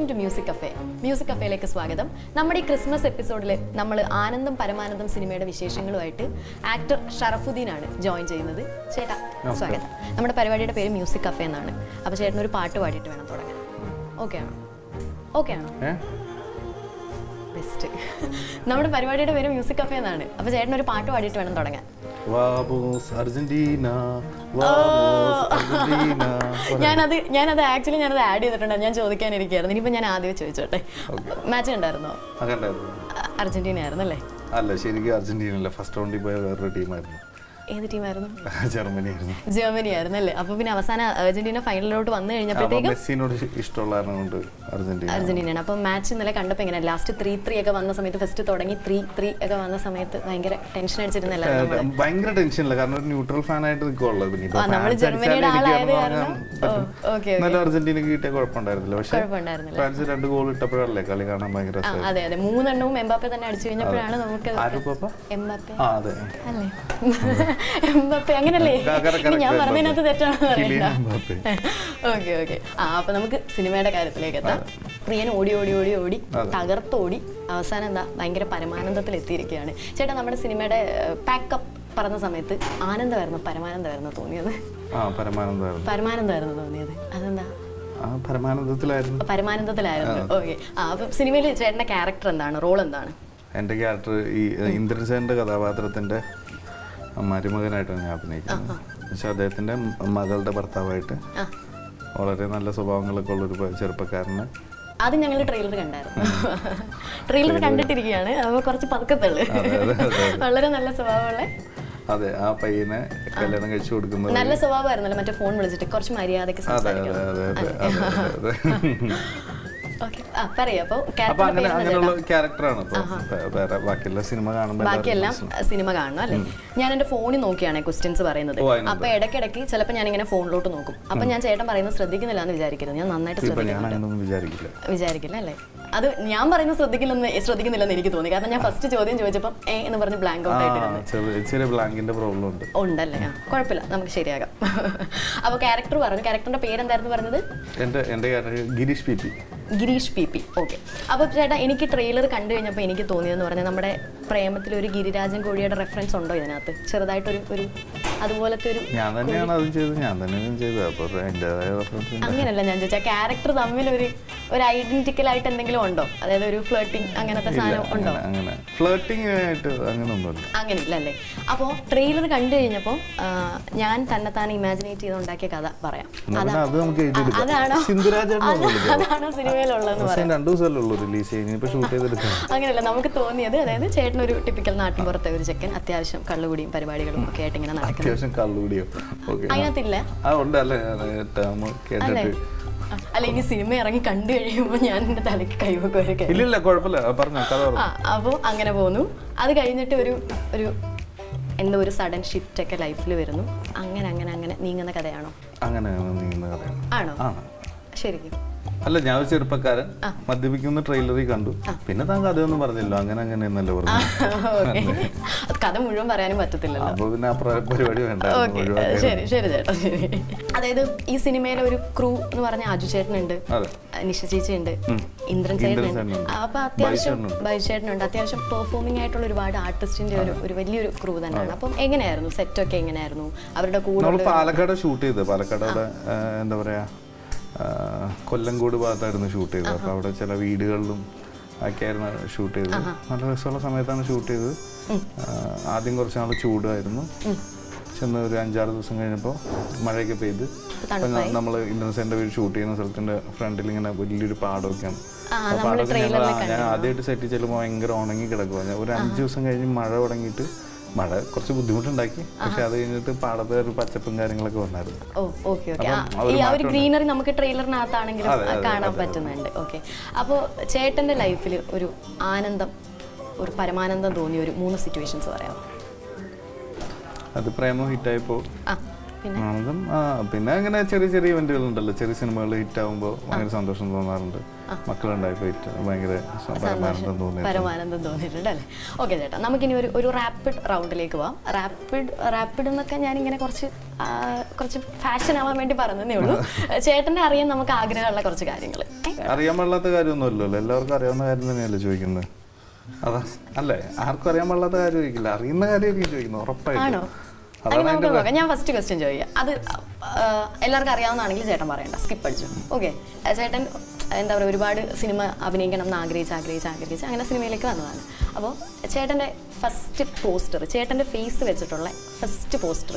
Welcome to music cafe music കഫേയിലേക്ക് സ്വാഗതം നമ്മുടെ ഈ ക്രിസ്മസ് എപ്പിസോഡിൽ നമ്മൾ ആനന്ദം പരമാനന്ദം സിനിമയുടെ വിശേഷങ്ങളുമായിട്ട് ആക്ടർ ഷറഫുദ്ദീനാണ് ജോയിൻ ചെയ്യുന്നത് ചേട്ടാ സ്വാഗതം നമ്മുടെ പരിപാടിയുടെ പേര് മ്യൂസിക് കഫേ എന്നാണ് അപ്പോൾ ചേട്ടൻ ഒരു പാട്ട് പാടിയിട്ട് വേണം തുടങ്ങാൻ ഓക്കെ ആണോ ഓക്കെ ആണോ ഏ? ബെസ്റ്റ് നമ്മുടെ പരിപാടിയുടെ പേര് മ്യൂസിക് കഫേ എന്നാണ് അപ്പോൾ ചേട്ടൻ ഒരു പാട്ട് പാടിയിട്ട് വേണം തുടങ്ങാൻ വാമോസ് അർജന്റീന വാമോസ് അർജന്റീന ഞാനത് ഞാനത് ആക്ച്വലി ഞാനത് ആഡ് ചെയ്തിട്ടുണ്ട് ഞാൻ ചോദിക്കാനിരിക്കുകയായിരുന്നു ഇനിയിപ്പോൾ ഞാൻ ആദ്യമേ ചോദിച്ചോട്ടെ മാച്ച് ഉണ്ടായിരുന്നോ അങ്ങണ്ടായിരുന്നു അ- അർജന്റീന ആയിരുന്നു അല്ലേ അല്ല ശരിക്കും അർജന്റീന അല്ല ഫസ്റ്റ് റൗണ്ടിൽ പോയ വേറൊരു ടീമായിരുന്നു ഏത് ടീമായിരുന്നു ജർമ്മനി ആയിരുന്നു ജർമ്മനി ആയിരുന്നു അല്ലേ അപ്പോൾ പിന്നെ അവസാനം അർജന്റീന ഫൈനലിലോട്ട് വന്നു അപ്പൊ കഴിഞ്ഞപ്പോഴത്തേക്കും മെസ്സിനോട് ഇഷ്- ഇഷ്ടമുള്ള കാരണം കൊണ്ട് അർജന്റീന അർജന്റീനയാണ് അപ്പം മാച്ച് ഇന്നലെ കണ്ടപ്പോൾ എങ്ങനെ ലാസ്റ്റ് ത്രീ ത്രീ ഒക്കെ വന്ന സമയത്ത് ഫസ്റ്റ് തുടങ്ങി ത്രീ ത്രീ ഒക്കെ വന്ന സമയത്ത് ഭയങ്കര ടെൻഷൻ അടിച്ചിരുന്നല്ലോ ഏ, ഭയങ്കര ടെൻഷനില്ല കാരണം ഒരു ന്യൂട്രൽ ഫാൻ ആയിട്ട് നിൽക്കുള്ളൂ പിന്നെ ഇപ്പൊ ആ, നമ്മള് ഫ്രാൻസ് ജർമ്മനിയുടെ അടിച്ചാലേ എനിക്ക് ആളായത് പറഞ്ഞാൽ കാരണം- പറ്റും. ഓ, ഓക്കേ, എന്നാലും അർജന്റീനക്ക് കിട്ടിയ കുഴപ്പമുണ്ടായിരുന്നില്ല പക്ഷെ കുഴപ്പമുണ്ടായിരുന്നില്ല ഫ്രാൻസ് രണ്ട് ഗോൾ ഇട്ടപ്പോഴല്ലേ കളി കാണാൻ ഭയങ്കര ആ, രസമായിരുന്നു അതെ അതെ മൂന്നെണ്ണവും എംബാപ്പെ തന്നെ അടിച്ചു കഴിഞ്ഞപ്പോഴാണ് നമുക്ക് ആരുപ്പ എംബാപ്പെ ആ അതെ അല്ലേ എംബാപ്പെ അങ്ങനല്ലേ ക- correct, ഇനി ഞാൻ correct, പറഞ്ഞതിനകത്ത് തെറ്റാണെന്ന് കിലിയൻ അറിയണ്ട എംബാപ്പെ. ഓക്കെ ഓക്കെ ആ അപ്പൊ നമുക്ക് സിനിമയുടെ കാര്യത്തിലേക്ക് എത്താം പ്രിയൻ ഓടി ഓടി ഓടി ഓടി തകർത്തോടി അവസാനം എന്താ ഭയങ്കര പരമാനന്ദത്തിൽ എത്തിയിരിക്കുകയാണ് ചേട്ടാ നമ്മുടെ സിനിമയുടെ പാക്കപ്പ് പറഞ്ഞ സമയത്ത് ആനന്ദമായിരുന്നു പരമാനന്ദമായിരുന്നു തോന്നിയത് ആ പരമാനന്ദമായിരുന്നു പരമാനന്ദമായിരുന്നു തോന്നിയത് അതെന്താ ആ പരമാനന്ദത്തിലായിരുന്നു പരമാനന്ദത്തിലായിരുന്നു ഓക്കെ ആ അപ്പൊ സിനിമയിൽ ചേട്ടന്റെ ക്യാരക്ടർ എന്താണ് റോൾ എന്താണ് എൻ്റെ ക്യാരക്ടർ ഈ ഇന്ദ്രൻസേൻ്റെ കഥാപാത്രത്തിൻ്റെ മരുമകനായിട്ടാണ് ഞാൻ അഭിനയിക്കുന്നത് പക്ഷെ അദ്ദേഹത്തിൻ്റെ മകളുടെ ഭർത്താവായിട്ട് ആ വളരെ നല്ല സ്വഭാവങ്ങളൊക്കെ ഉള്ളൊരു പ- ചെറുപ്പക്കാരന് അത് ഞങ്ങൾ ട്രെയിലർ കണ്ടായിരുന്നു ട്രെയിലർ കണ്ടിട്ടിരിക്കുകയാണ് അപ്പോൾ കുറച്ച് പതുക്കത്തുള്ളു വളരെ നല്ല സ്വഭാവമുള്ള അതെ ആ പയ്യനെ കല്യാണം കഴിച്ചു കൊടുക്കുന്നത് നല്ല സ്വഭാവമായിരുന്നല്ലോ മറ്റേ ഫോൺ വിളിച്ചിട്ട് കുറച്ച് മര്യാദയ്ക്ക് അതെ അതെ സംസാരിക്കണം അതെ അതെ അതെ അതെ ഓക്കെ ആ പറയൂ അപ്പോൾ അപ്പൊ ക്യാരക്ടറിന്റെ അങ്ങനെ പേര് അങ്ങനെയുള്ള ക്യാരക്ടറാണ് ഇപ്പൊ വേറെ ബാക്കിയുള്ള സിനിമ കാണുമ്പോൾ ബാക്കിയെല്ലാം സിനിമ കാണണം അല്ലേ ഞാൻ എന്റെ ഫോണിൽ നോക്കിയാണ് ക്വസ്റ്റ്യൻസ് പറയുന്നത് ഓ, അതിനുണ്ട്. അപ്പൊ ഇടയ്ക്കിടയ്ക്ക് ചിലപ്പോൾ ഞാൻ ഇങ്ങനെ ഫോണിലോട്ട് നോക്കും അപ്പൊ ഞാൻ ചേട്ടൻ പറയുന്നത് ശ്രദ്ധിക്കുന്നില്ല എന്ന് വിചാരിക്കരുത് ഞാൻ നന്നായിട്ട് ഇപ്പൊ ശ്രദ്ധിക്കും ഞാൻ അങ്ങനൊന്നും വിചാരിക്കില്ല വിചാരിക്കില്ല അല്ലേ അത് ഞാൻ പറയുന്നത് ശ്രദ്ധിക്കില്ലെന്ന് ശ്രദ്ധിക്കുന്നില്ലെന്ന് എനിക്ക് തോന്നി കാരണം ഞാൻ ഫസ്റ്റ് ചോദ്യം ചോദിച്ചപ്പോൾ ഏ എന്ന് പറഞ്ഞ് ബ്ലാങ്ക് ഔട്ട് ആ ആയിട്ടിരുന്നു ചെറിയ ചെറിയ ബ്ലാങ്കിന്റെ പ്രോബ്ലം ഉണ്ട് ഉണ്ടല്ലേ ആ കുഴപ്പമില്ല നമുക്ക് ശരിയാകാം അപ്പോൾ ക്യാരക്ടർ പറഞ്ഞു ക്യാരക്ടറിന്റെ പേരെന്തായിരുന്നു പറഞ്ഞത് എൻ്റെ എൻ്റെ character Girish P P Girish P P okay അപ്പോൾ ചേട്ടാ എനിക്ക് ട്രെയിലർ കണ്ടു കഴിഞ്ഞപ്പോൾ എനിക്ക് തോന്നിയതെന്ന് പറഞ്ഞാൽ നമ്മുടെ പ്രേമത്തിൽ ഒരു ഗിരിരാജൻ കോഴിയുടെ റെഫറൻസ് ഉണ്ടോ ഇതിനകത്ത് ചെറുതായിട്ടൊരു ഒരു അതുപോലത്തെ ഒരു ഞാൻ തന്നെയാണ് അത് ചെയ്തത് ഞാൻ തന്നെയാണ് ചെയ്തത് അപ്പോൾ അതിൻ്റെതായ റെഫറൻസ് അങ്ങനെയല്ല ഞാൻ ചോദിച്ചാൽ ക്യാരക്ടർ തമ്മിൽ ഒരു ഒരു ഐഡന്റിക്കൽ ആയിട്ട് എന്തെങ്കിലും ഉണ്ടോ അതായത് ഒരു ഫ്ലർട്ടിങ് അങ്ങനത്തെ സാധനം ഉണ്ടോ അങ്ങനെ അങ്ങനെ ഫ്ലേട്ടിങ് ആയിട്ട് അങ്ങനെ ഒന്നുമില്ല അങ്ങനെയില്ല അല്ലേ അപ്പോൾ ട്രെയിലർ കണ്ടു കഴിഞ്ഞപ്പോൾ ഞാൻ തന്നെത്താൻ ഇമാജിനേറ്റ് ചെയ്ത് ഉണ്ടാക്കിയ കഥ പറയാം എന്നാ പിന്നെ അത് നമുക്ക് അതാണോ എഴുതിയെടുക്കാം സിന്ധുരാജാണ് അത് അതാണോ സിനിമയിലുള്ളതെന്ന് പറയാം പക്ഷേ രണ്ടു ദിവസമല്ലേ ഉള്ളൂ റിലീസ് ചെയ്യുന്നത് ഇപ്പൊ ഷൂട്ട് ചെയ്തെടുക്കാം അങ്ങനെയല്ല നമുക്ക് തോന്നിയത് അതായത് ചേട്ടനൊരു ടിപ്പിക്കൽ നാട്ടിൻപുറത്തെ ഒരു ചെക്കൻ അത്യാവശ്യം കള്ളുകൂടിയും പരിപാടികളും ഒക്കെ ആയിട്ട് ഇങ്ങനെ നടക്കുന്നത് അത്യാവശ്യം കള്ളുകൂടിയോ ഓക്കെ അതിനകത്തില്ല ആ ഉണ്ട് അല്ലേ ടേം അല്ലേ കേട്ടിട്ട് അല്ല ഇനി സിനിമ ഇറങ്ങി കണ്ടു കഴിയുമ്പോൾ ഞാൻ എൻ്റെ തലയ്ക്ക് കൈവക്കുമായിരിക്കും ഇല്ലില്ല കുഴപ്പമില്ല പറഞ്ഞോ കഥ പറഞ്ഞു ആ അപ്പോൾ അങ്ങനെ പോന്നു അത് കഴിഞ്ഞിട്ട് ഒരു ഒരു എന്തോ ഒരു സഡൻ ഷിഫ്റ്റ് ഒക്കെ ലൈഫിൽ വരുന്നു അങ്ങനെ അങ്ങനെ അങ്ങനെ നീങ്ങുന്ന കഥയാണോ അങ്ങനെ നീങ്ങുന്ന കഥയാണ് ആണോ ആണ് ശരിക്കും അല്ല ഞാൻ ഒരു ചെറുപ്പക്കാരൻ മദ്യപിക്കുന്ന ട്രെയിലറിൽ കണ്ടു പിന്നെ താൻ കഥയൊന്നും പറഞ്ഞില്ലോ അങ്ങനെ അങ്ങനെ എന്നല്ലേ പറഞ്ഞു ഓക്കെ കഥ മുഴുവൻ പറയാനും പറ്റത്തില്ലല്ലോ അപ്പൊ പിന്നെ ആ പ്ര- പരിപാടി വേണ്ട ഓക്കെ ശരി ശരി ചേട്ടാ ശരി അതായത് ഈ സിനിമയിലെ ഒരു ക്രൂ എന്ന് പറഞ്ഞ അജു ചേട്ടനുണ്ട് അതെ നിഷ ചേച്ചിയുണ്ട് ഇന്ദ്രൻ ഇന്ദ്രൻ ചേട്ടനുണ്ട് ചേട്ടനുണ്ട്. അപ്പൊ അത്യാവശ്യം ബൈചേട്ടനുണ്ട്. ബൈചേട്ടനുണ്ട് അത്യാവശ്യം പെർഫോമിംഗ് ആയിട്ടുള്ള ഒരുപാട് ആർട്ടിസ്റ്റിന്റെ ഒരു ഒരു വലിയൊരു ക്രൂ തന്നെയാണ് അപ്പം എങ്ങനെയായിരുന്നു സെറ്റ് ഒക്കെ എങ്ങനെയായിരുന്നു അവരുടെ കൂടെ നമ്മൾ പാലക്കാട് ഷൂട്ട് ചെയ്ത് പാലക്കാട് അവിടെ ആ, എന്താ പറയാ ആ, കൊല്ലങ്കോട് ഭാഗത്തായിരുന്നു ഷൂട്ട് ചെയ്തത് അപ്പൊ അവിടെ ചില വീടുകളിലും ഒക്കെയായിരുന്നു ഷൂട്ട് ചെയ്തത് നല്ല രസമുള്ള സമയത്താണ് ഷൂട്ട് ചെയ്തത് ആ, ആദ്യം കുറച്ച് നാൾ ചൂടായിരുന്നു ചെന്ന് ഒരു അഞ്ചാറ് ദിവസം കഴിഞ്ഞപ്പോൾ മഴയൊക്കെ പെയ്ത് നമ്മൾ ഇന്ദ്രൻസേൻ്റെ വീട് ഷൂട്ട് ചെയ്യുന്ന സ്ഥലത്തിന്റെ ഫ്രണ്ടിൽ ഇങ്ങനെ വലിയൊരു പാടമൊക്കെയാണ് ആ, ആ പാടമൊക്കെ ഞങ്ങൾ ആ- ഞാൻ ആദ്യമായിട്ട് സെറ്റ് ചെല്ലുമ്പോൾ ഭയങ്കര ഉണങ്ങി കിടക്കുക ഞാൻ ഒരു അഞ്ച് ദിവസം കഴിഞ്ഞ് മഴ തുടങ്ങിയിട്ട് മഴ കുറച്ച് ബുദ്ധിമുട്ടുണ്ടാക്കി പക്ഷെ അത് കഴിഞ്ഞിട്ട് പാടത്ത് ഒരു പച്ചപ്പും കാര്യങ്ങളൊക്കെ വന്നായിരുന്നു ഓ ഓക്കെ ഓക്കെ ഈ ആ ഒരു ഗ്രീനറി നമുക്ക് ട്രെയിലറിനകത്താണെങ്കിലും കാണാൻ പറ്റുന്നുണ്ട് ഓക്കെ അപ്പോൾ ചേട്ടന്റെ ലൈഫിൽ ഒരു ആനന്ദം ഒരു പരമാനന്ദം തോന്നിയ ഒരു മൂന്ന് സിറ്റുവേഷൻസ് പറയാം അത് പ്രേമം ഹിറ്റായപ്പോൾ ആ പിന്നെ ആനന്ദം ആ പിന്നെ അങ്ങനെ ചെറിയ ചെറിയ ഇവന്റുകൾ ഉണ്ടല്ലോ ചെറിയ സിനിമകൾ ഹിറ്റ് ആകുമ്പോൾ ഭയങ്കര സന്തോഷം തോന്നാറുണ്ട് മക്കളുണ്ടായപ്പോൾ ഹിറ്റ് ഭയങ്കര സ- പരമാനന്ദം തോന്നി പരമാനന്ദം തോന്നിയിട്ടുണ്ട് അല്ലേ ഓക്കെ ചേട്ടാ നമുക്കിനി ഒരു ഒരു റാപ്പിഡ് റൗണ്ടിലേക്ക് പോവാം റാപ്പിഡ് റാപ്പിഡ് എന്നൊക്കെ ഞാനിങ്ങനെ കുറച്ച് ആ, കുറച്ച് ഫാഷൻ ആവാൻ വേണ്ടി പറഞ്ഞതേ ഉള്ളൂ ചേട്ടനെ അറിയാൻ നമുക്ക് ആഗ്രഹമുള്ള കുറച്ച് കാര്യങ്ങൾ അറിയാൻ പാടില്ലാത്ത കാര്യമൊന്നുമല്ലല്ലോ എല്ലാവർക്കും അറിയാവുന്ന കാര്യം തന്നെയല്ലേ ചോദിക്കുന്നത് അതാ അല്ലേ ആർക്കും അറിയാൻ പാടില്ലാത്ത കാര്യം ചോദിക്കില്ല അറിയുന്ന കാര്യമൊക്കെ ചോദിക്കുന്നു ഉറപ്പായിട്ടും ആണോ അതാണ് അങ്ങനെ നമുക്ക് നോക്കാം ഞാൻ ഫസ്റ്റ് ക്വസ്റ്റ്യൻ ചോദിക്കാം അത് ആ, എല്ലാവർക്കും അറിയാവുന്നതാണെങ്കിൽ ചേട്ടൻ പറയണ്ട സ്കിപ്പ് അടിച്ചു ഓക്കെ ചേട്ടൻ എന്താ പറയുക ഒരുപാട് സിനിമ അഭിനയിക്കണം എന്ന് ആഗ്രഹിച്ച് ആഗ്രഹിച്ച് ആഗ്രഹിച്ച് അങ്ങനെ സിനിമയിലേക്ക് വന്നതാണ് അപ്പോൾ ചേട്ടൻ്റെ ഫസ്റ്റ് പോസ്റ്റർ ചേട്ടൻ്റെ ഫേസ് വെച്ചിട്ടുള്ള ഫസ്റ്റ് പോസ്റ്റർ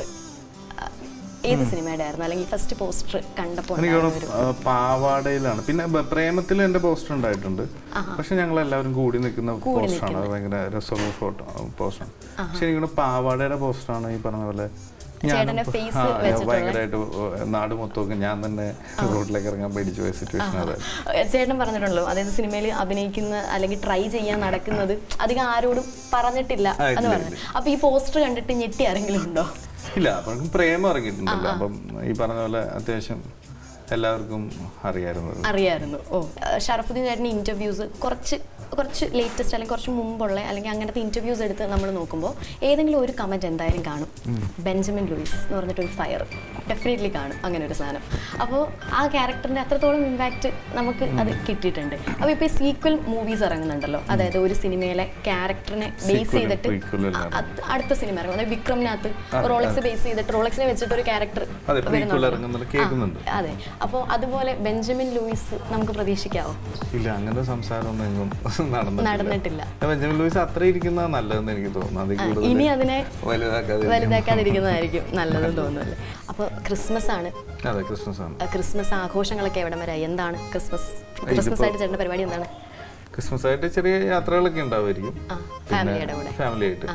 ഏത് സിനിമയുടെ ആയിരുന്നു അല്ലെങ്കിൽ ഫസ്റ്റ് പോസ്റ്റർ കണ്ടപ്പോൾ എനിക്ക് തോന്നുന്നു ആ, പാവാടയിലാണ് പിന്നെ ബ- പ്രേമത്തിൽ എന്റെ പോസ്റ്റർ ഉണ്ടായിട്ടുണ്ട് പക്ഷെ ഞങ്ങൾ എല്ലാവരും കൂടി നിൽക്കുന്ന പോസ്റ്ററാണ് അത് ഭയങ്കര രസമുള്ള ഫോട്ടോ പോസ്റ്ററാണ് പക്ഷെ എനിക്ക് തോന്നുന്നു പാവാടയുടെ പോസ്റ്ററാണ് ഈ പറഞ്ഞ പോലെ ചേട്ടന്റെ face വെച്ചിട്ടുള്ള- ഭയങ്കരമായിട്ട് നാട് മൊത്തമൊക്കെ ഞാൻ തന്നെ റോഡിലേക്ക് ഇറങ്ങാൻ പേടിച്ചു പോയ സിറ്റുവേഷൻ അതായത് ചേട്ടൻ പറഞ്ഞിട്ടുണ്ടല്ലോ അതായത് സിനിമയിൽ അഭിനയിക്കുന്ന അല്ലെങ്കിൽ ട്രൈ ചെയ്യാൻ നടക്കുന്നത് അധികം ആരോടും പറഞ്ഞിട്ടില്ല ആ, എന്ന് ഇല്ല, പറഞ്ഞു അപ്പൊ ഈ പോസ്റ്റർ കണ്ടിട്ട് ഞെട്ടി ആരെങ്കിലും ഉണ്ടോ ഇല്ല അപ്പം പ്രേമം ഇറങ്ങിയിട്ടുണ്ടല്ലോ അപ്പം ഈ പറഞ്ഞ പോലെ അത്യാവശ്യം എല്ലാവർക്കും അറിയായിരുന്നു അത്. അറിയായിരുന്നു ഓ ആ, ഷറഫുദ്ദീൻ ചേട്ടൻ്റെ ഇന്റർവ്യൂസ് കുറച്ച് കുറച്ച് ലേറ്റസ്റ്റ് അല്ലെങ്കിൽ കുറച്ച് മുമ്പുള്ള അല്ലെങ്കിൽ അങ്ങനത്തെ ഇന്റർവ്യൂസ് എടുത്ത് നമ്മൾ നോക്കുമ്പോൾ ഏതെങ്കിലും ഒരു കമന്റ് എന്തായാലും കാണും ബെഞ്ചമിൻ ലൂയിസ് എന്ന് പറഞ്ഞിട്ടൊരു ഫയർ ഡെഫിനറ്റ്ലി കാണും അങ്ങനെ ഒരു സാധനം അപ്പോൾ ആ ക്യാരക്ടറിന്റെ അത്രത്തോളം ഇമ്പാക്റ്റ് നമുക്ക് അത് കിട്ടിയിട്ടുണ്ട് അപ്പോൾ ഇപ്പോൾ ഈ സീക്വൽ മൂവീസ് ഇറങ്ങുന്നുണ്ടല്ലോ അതായത് ഒരു സിനിമയിലെ ക്യാരക്ടറിനെ ബേസ് Sequel, ചെയ്തിട്ട് prequel എല്ലാം അ- അത് അടുത്ത സിനിമ ഇറങ്ങും അതായത് വിക്രമിനകത്ത് റോളക്സ് ബേസ് ചെയ്തിട്ട് റോളക്സിനെ വെച്ചിട്ട് ഒരു ക്യാരക്ടർ അതെ പ്രീക്വൽ ഇറങ്ങുന്നത് കേൾക്കുന്നുണ്ട് അതെ അപ്പോൾ അതുപോലെ ബെഞ്ചമിൻ ലൂയിസ് നമുക്ക് പ്രതീക്ഷിക്കാവോ ഇല്ല അങ്ങനത്തെ സംസാരമൊന്നും എങ്ങും നടന്നിട്ടില്ല നടന്നിട്ടില്ല ബെഞ്ചമിൻ ലൂയിസ് അത്ര ഇരിക്കുന്നത് നല്ലതെന്ന് എനിക്ക് തോന്നുന്നു അതിൽ കൂടുതൽ ഇനി അതിനെ വലുതാക്കാതെ വലുതാക്കാതിരിക്കുന്നതായിരിക്കും നല്ലതെന്ന് തോന്നുന്നല്ലേ അപ്പോൾ ക്രിസ്മസ് ആണ് അതെ ക്രിസ്മസ് ആണ് ആ, ക്രിസ്മസ് ആഘോഷങ്ങളൊക്കെ എവിടം വരെ ആയി? എന്താണ് ക്രിസ്മസ് ക്രിസ്മസ് ആയിട്ട് ചേട്ടൻ്റെ പരിപാടി എന്താണ് ക്രിസ്മസ് ആയിട്ട് ചെറിയ യാത്രകളൊക്കെ ഉണ്ടാവുമായിരിക്കും ആ ഫാമിലിയുടെ കൂടെ ഫാമിലി ആയിട്ട്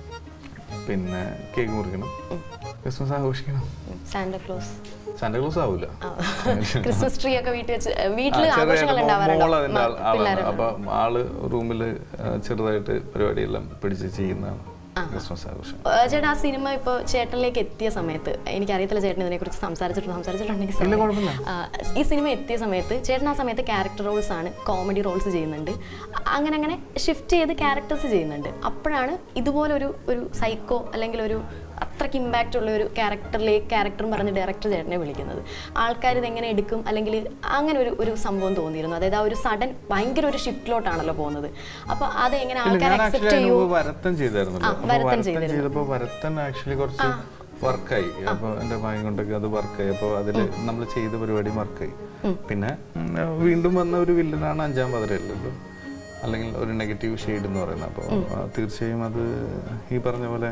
പിന്നെ കേക്ക് മുറിക്കണം ക്രിസ്മസ് ആഘോഷിക്കണം സാന്റക്ലോസ് സാന്റക്ലോസ് ആവൂല ക്രിസ്മസ് ട്രീ ഒക്കെ വീട്ടിൽ വെച്ച് ആ, വീട്ടിൽ ചെറിയ ആഘോഷങ്ങൾ ഉണ്ടാവാറുണ്ടോ മോൾ അതിന്റെ ആൾ- ആളാണ് പിള്ളേർ അപ്പൊ ആള് റൂമില് ചെറുതായിട്ട് പരിപാടിയെല്ലാം പിടിച്ച് ചെയ്യുന്നതാണ് ക്രിസ്മസ് ആഘോഷം ആ, ചേട്ടാ ആ സിനിമ ഇപ്പോൾ ചേട്ടനിലേക്ക് എത്തിയ സമയത്ത് എനിക്കറിയത്തില്ല ചേട്ടൻ ഇതിനെക്കുറിച്ച് സംസാരിച്ചിട്ടുണ്ട് സംസാരിച്ചിട്ടുണ്ടെങ്കിൽ sorry. കുഴപ്പമില്ല. ആ, ഈ സിനിമ എത്തിയ സമയത്ത് ചേട്ടൻ ആ സമയത്ത് ക്യാരക്ടർ റോൾസ് ആണ് കോമഡി റോൾസ് ചെയ്യുന്നുണ്ട് അങ്ങനെ അങ്ങനെ ഷിഫ്റ്റ് ചെയ്ത് ക്യാരക്ടേഴ്സ് ചെയ്യുന്നുണ്ട് അപ്പോഴാണ് ഇതുപോലൊരു ഒരു സൈക്കോ അല്ലെങ്കിൽ ഒരു അത്രയ്ക്ക് ഇമ്പാക്റ്റ് ഉള്ള ഒരു ക്യാരക്ടറിലേക്ക് ക്യാരക്ടർ പറഞ്ഞ് ഡയറക്ടർ ചേട്ടനെ വിളിക്കുന്നത് ആൾക്കാർ ഇതെങ്ങനെ എടുക്കും അല്ലെങ്കിൽ അങ്ങനെ ഒരു ഒരു സംഭവം തോന്നിയിരുന്നു അതായത് ആ ഒരു സഡൻ ഭയങ്കര ഒരു ഷിഫ്റ്റിലോട്ടാണല്ലോ പോകുന്നത് അപ്പോൾ അത് എങ്ങനെ ഇല്ല, ആൾക്കാർ ഞാൻ അക്സെപ്റ്റ് ആക്ച്വലി ചെയ്യൂ വരത്തൻ ചെയ്തായിരുന്നല്ലോ ആ, അപ്പൊ വരത്തൻ വരത്തൻ ചെയ്തിരുന്നു. ചെയ്തപ്പോ വരത്തൻ ആക്ച്വലി കുറച്ച് വർക്കായി അപ്പൊ എന്റെ ഭാഗ്യം കൊണ്ടൊക്കെ അത് വർക്കായി അപ്പൊ അതില് നമ്മൾ ചെയ്ത പരിപാടി വർക്കായി പിന്നെ ഉം, വീണ്ടും വന്ന ഒരു വില്ലനാണ് അഞ്ചാം പതിരല്ലോ അല്ലെങ്കിൽ ഒരു നെഗറ്റീവ് ഷെയ്ഡ് എന്ന് പറയുന്നത് അപ്പോൾ തീർച്ചയായും അത് ഈ പറഞ്ഞ പോലെ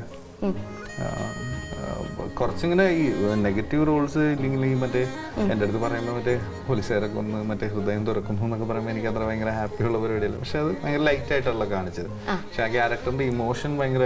ആ, ആ, കുറച്ചിങ്ങനെ ഈ നെഗറ്റീവ് റോൾസ് ഇല്ലെങ്കിൽ ഈ മറ്റേ എൻ്റെ അടുത്ത് പറയുമ്പോൾ മറ്റേ പോലീസുകാരൊക്കെ ഒന്ന് മറ്റേ ഹൃദയം തുറക്കുന്നു എന്നൊക്കെ പറയുമ്പോൾ എനിക്ക് അത്ര ഭയങ്കര ഹാപ്പിയുള്ള പരിപാടിയല്ല പക്ഷെ അത് ഭയങ്കര ലൈറ്റ് ആയിട്ടുള്ള കാണിച്ചത് പക്ഷെ ആ ക്യാരക്ടറിന്റെ ഇമോഷൻ ഭയങ്കര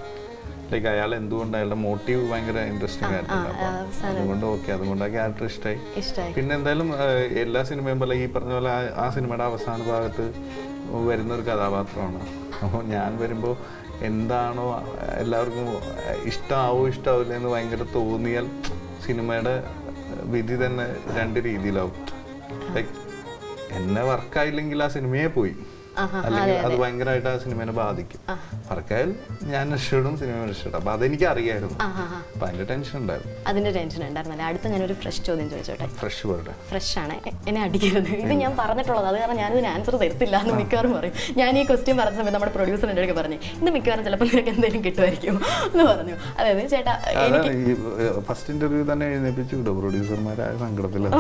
ലൈക്ക് അയാൾ എന്തുകൊണ്ട് അയാളുടെ മോട്ടീവ് ഭയങ്കര ഇൻട്രസ്റ്റിംഗ് ആയിരുന്നു അപ്പൊ അതുകൊണ്ട് ഓക്കെ അതുകൊണ്ട് ആ ക്യാരക്ടർ ഇഷ്ടമായി ഇഷ്ടമായി പിന്നെ എന്തായാലും ആ, എല്ലാ സിനിമയും പോലെ ഈ പറഞ്ഞ പോലെ ആ- ആ സിനിമയുടെ അവസാന ഭാഗത്ത് വരുന്ന ഒരു കഥാപാത്രമാണ് അപ്പോൾ ഞാൻ വരുമ്പോൾ എന്താണോ എല്ലാവർക്കും ഇഷ്ടമാവോ ഇഷ്ടാവില്ല എന്ന് ഭയങ്കര തോന്നിയാൽ സിനിമയുടെ വിധി തന്നെ രണ്ട് രീതിയിലാവും ലൈക്ക് എന്നെ വർക്കായില്ലെങ്കിൽ ആ സിനിമയെ പോയി ആഹാ, അല്ലെങ്കിൽ അത് ഭയങ്കരമായിട്ട് ആ സിനിമേനെ ബാധിക്കും വർക്കായാൽ ഞാൻ രക്ഷപ്പെടും സിനിമ രക്ഷപ്പെടും അപ്പൊ അതെനിക്ക് അറിയായിരുന്നു അപ്പൊ അതിന്റെ ടെൻഷൻ ഉണ്ടായിരുന്നു അതിന്റെ ടെൻഷൻ ഉണ്ടായിരുന്നല്ലേ അടുത്ത ഞാനൊരു ഫ്രഷ് ചോദ്യം ചോദിച്ചോട്ടെ ഫ്രഷ് ബർഡ് ഫ്രഷ് ആണ് എ- എന്നെ അടിക്കരുത് ഇത് ഞാൻ പറഞ്ഞിട്ടുള്ളത് അത് കാരണം ഞാനിതിന് ആൻസർ തരത്തില്ല എന്ന് മിക്കവാറും പറയും ഞാൻ ഈ ക്വസ്റ്റ്യൻ പറഞ്ഞ സമയത്ത് നമ്മുടെ പ്രൊഡ്യൂസർ എൻ്റെ അടുത്ത് പറഞ്ഞു ഇത് മിക്കവാറും ചിലപ്പോൾ നിനക്ക് എന്തെങ്കിലും കിട്ടുമായിരിക്കും എന്ന് പറഞ്ഞു അതായത് ചേട്ടാ എനിക്ക് ഈ ഫസ്റ്റ് ഇന്റർവ്യൂ തന്നെ എഴുന്നേപ്പിച്ചു വിടും പ്രൊഡ്യൂസർമാരായ സങ്കടത്തില്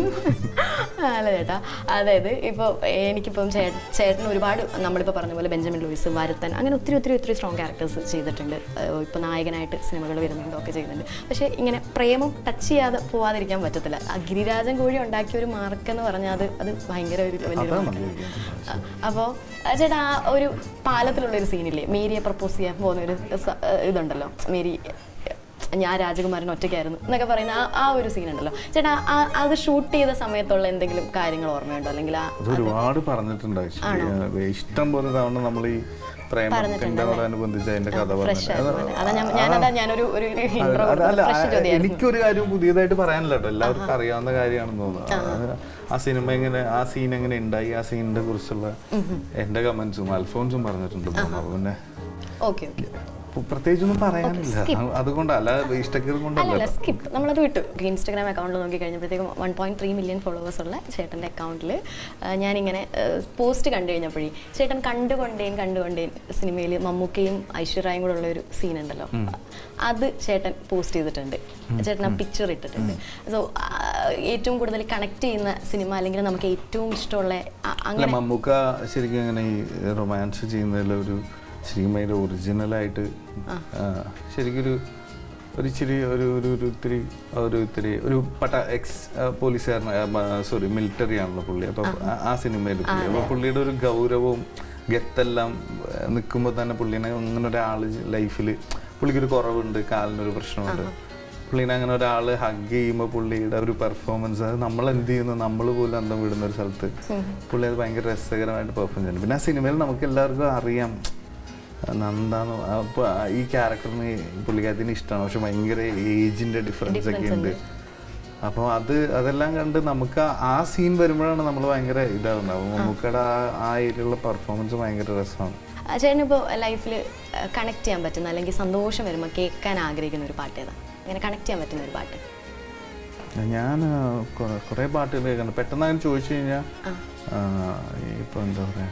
അല്ല ചേട്ടാ അതായത് ഇപ്പോൾ എനിക്കിപ്പം ചേ ചേട്ടൻ ഒരുപാട് നമ്മളിപ്പോൾ പറഞ്ഞ പോലെ ബെഞ്ചമിൻ ലൂയിസ് വരുത്തൻ അങ്ങനെ ഒത്തിരി ഒത്തിരി ഒത്തിരി സ്ട്രോങ് ക്യാരക്ടേഴ്സ് ചെയ്തിട്ടുണ്ട് ഇപ്പോൾ നായകനായിട്ട് സിനിമകൾ വരുന്നുണ്ടോ ഒക്കെ ചെയ്യുന്നുണ്ട് പക്ഷേ ഇങ്ങനെ പ്രേമം ടച്ച് ചെയ്യാതെ പോവാതിരിക്കാൻ പറ്റത്തില്ല ആ ഗിരിരാജൻ കോഴി ഉണ്ടാക്കിയ ഒരു മാർക്ക് എന്ന് പറഞ്ഞാൽ അത് അത് ഭയങ്കര ഒരു വലിയൊരു അതാണ് മാർക്ക് അപ്പോൾ ചേട്ടാ ആ ഒരു പാലത്തിലുള്ള ഒരു സീനില്ലേ മേരിയെ പ്രപ്പോസ് ചെയ്യാൻ പോകുന്ന ഒരു സ- ഇതുണ്ടല്ലോ മേരി ഞാൻ രാജകുമാരൻ ഒറ്റയ്ക്കായിരുന്നു എന്നൊക്കെ പറയുന്ന ആ ആ ഒരു സീൻ ഉണ്ടല്ലോ ചേട്ടാ ആ- അത് ഷൂട്ട് ചെയ്ത സമയത്തുള്ള എന്തെങ്കിലും കാര്യങ്ങൾ ഓർമ്മയുണ്ടോ അല്ലെങ്കിൽ ആ അത് ഒരുപാട് പറഞ്ഞിട്ടുണ്ട് actually. ഇഷ്ടം പോലെ തവണ നമ്മൾ ഈ പ്രേമത്തിനോടനുബന്ധിച്ച് അതിന്റെ കഥ ഫ്രഷ് പറഞ്ഞു ആയിരുന്നു അല്ലേ? അതാ ഞാൻ ഞാനതാ ഞാനൊരു ഒരു ഇൻട്രോ അല്ല, അല്ല, ഫ്രഷ് ആ, ചോദ്യമായിരുന്നു എനിക്കൊരു കാര്യം പുതിയതായിട്ട് പറയാനില്ല കേട്ടോ എല്ലാവർക്കും അറിയാവുന്ന കാര്യമാണെന്ന് തോന്നുന്നു അത് ആ സിനിമ എങ്ങനെ ആ സീൻ എങ്ങനെ ഉണ്ടായി ആ സീനിനെ കുറിച്ചുള്ള എന്റെ കമന്റ്സും അൽഫോൺസും പറഞ്ഞിട്ടുണ്ട് തോന്നുന്നു അപ്പൊ പിന്നെ ഓക്കെ ഓക്കെ പു- പ്രത്യേകിച്ചൊന്നും പറയാനില്ല അതുകൊണ്ടല്ല ഇഷ്ടക്കേട് കൊണ്ടല്ല അല്ലല്ല സ്കിപ്പ് നമ്മളത് വിട്ടു ഇൻസ്റ്റാഗ്രാം അക്കൗണ്ടിൽ നോക്കി കഴിഞ്ഞപ്പോഴത്തേക്കും one point three million followers ഉള്ള ചേട്ടൻ്റെ അക്കൗണ്ടിൽ ഞാനിങ്ങനെ പോസ്റ്റ് കണ്ടു കഴിഞ്ഞപ്പോഴേ ചേട്ടൻ കണ്ടുകൊണ്ടേൻ കണ്ടുകൊണ്ടേൻ സിനിമയിൽ മമ്മൂക്കയും ഐശ്വര്യയും കൂടെ ഉള്ള ഒരു സീൻ ഉണ്ടല്ലോ അത് ചേട്ടൻ പോസ്റ്റ് ചെയ്തിട്ടുണ്ട് ചേട്ടൻ ആ പിക്ചർ ഇട്ടിട്ടുണ്ട് സോ ഏറ്റവും കൂടുതൽ കണക്ട് ചെയ്യുന്ന സിനിമ അല്ലെങ്കിൽ നമുക്ക് ഏറ്റവും ഇഷ്ടമുള്ള ആ- അല്ല അങ്ങനെ മമ്മൂക്ക ശരിക്കും അങ്ങനെ ഈ റൊമാൻസ് ചെയ്യുന്നതിൽ ഒരു ശരിക്കും അതിൻ്റെ ഒറിജിനലായിട്ട് ശരിക്കൊരു ഒരു ഇച്ചിരി ഒരു ഒരു ഒരു ഇത്തിരി ഒരു ഇത്തിരി ഒരു പട്ട എക്സ് പോലീസുകാരൻ സോറി മിലിറ്ററി ആണല്ലോ പുള്ളി അപ്പം ആ- ആ സിനിമയിൽ പുള്ളി അപ്പോൾ പുള്ളിയുടെ ഒരു ഗൗരവവും ഗത്തെല്ലാം നിൽക്കുമ്പോൾ തന്നെ പുള്ളിനെ അങ്ങനെ ഒരാൾ ലൈഫിൽ പുള്ളിക്കൊരു കുറവുണ്ട് കാലിനൊരു പ്രശ്നമുണ്ട് പുള്ളീനെ അങ്ങനെ ഒരാൾ ഹഗ് ചെയ്യുമ്പോൾ പുള്ളിയുടെ ഒരു പെർഫോമൻസ് അത് നമ്മൾ എന്ത് ചെയ്യുന്നു നമ്മൾ പോലും അന്തം വിടുന്ന ഒരു സ്ഥലത്ത് പുള്ളി അത് ഭയങ്കര രസകരമായിട്ട് പെർഫോം ചെയ്യുന്നു പിന്നെ ആ സിനിമയിൽ നമുക്ക് എല്ലാവർക്കും അറിയാം നന്ദാന്ന് അപ്പോൾ ഈ ക്യാരക്ടറിന് പുള്ളിക്കാരത്തിന് ഇഷ്ടമാണ് പക്ഷെ ഭയങ്കര ഏജിൻ്റെ ഡിഫറൻസ് ഒക്കെ ഉണ്ട് അപ്പോൾ അത് അതെല്ലാം കണ്ട് നമുക്ക് ആ- ആ സീൻ വരുമ്പോഴാണ് നമ്മൾ ഭയങ്കര ഇതാവുന്നത് അപ്പോൾ മമ്മൂക്കയുടെ ആ ആ ഏരിയയിലുള്ള പെർഫോമൻസ് ഭയങ്കര രസമാണ് ചേട്ടനിപ്പോൾ ലൈഫിൽ കണക്ട് ചെയ്യാൻ പറ്റുന്ന അല്ലെങ്കിൽ സന്തോഷം വരുമ്പോൾ കേൾക്കാൻ ആഗ്രഹിക്കുന്ന ഒരു പാട്ട് ഏതാ അങ്ങനെ കണക്ട് ചെയ്യാൻ പറ്റുന്ന ഒരു പാട്ട് ഞാൻ കുറേ പാട്ടുകൾ കേൾക്കുന്നുണ്ട് പെട്ടെന്ന് അങ്ങനെ ചോദിച്ചു കഴിഞ്ഞാൽ ഇപ്പോൾ എന്താ പറയുക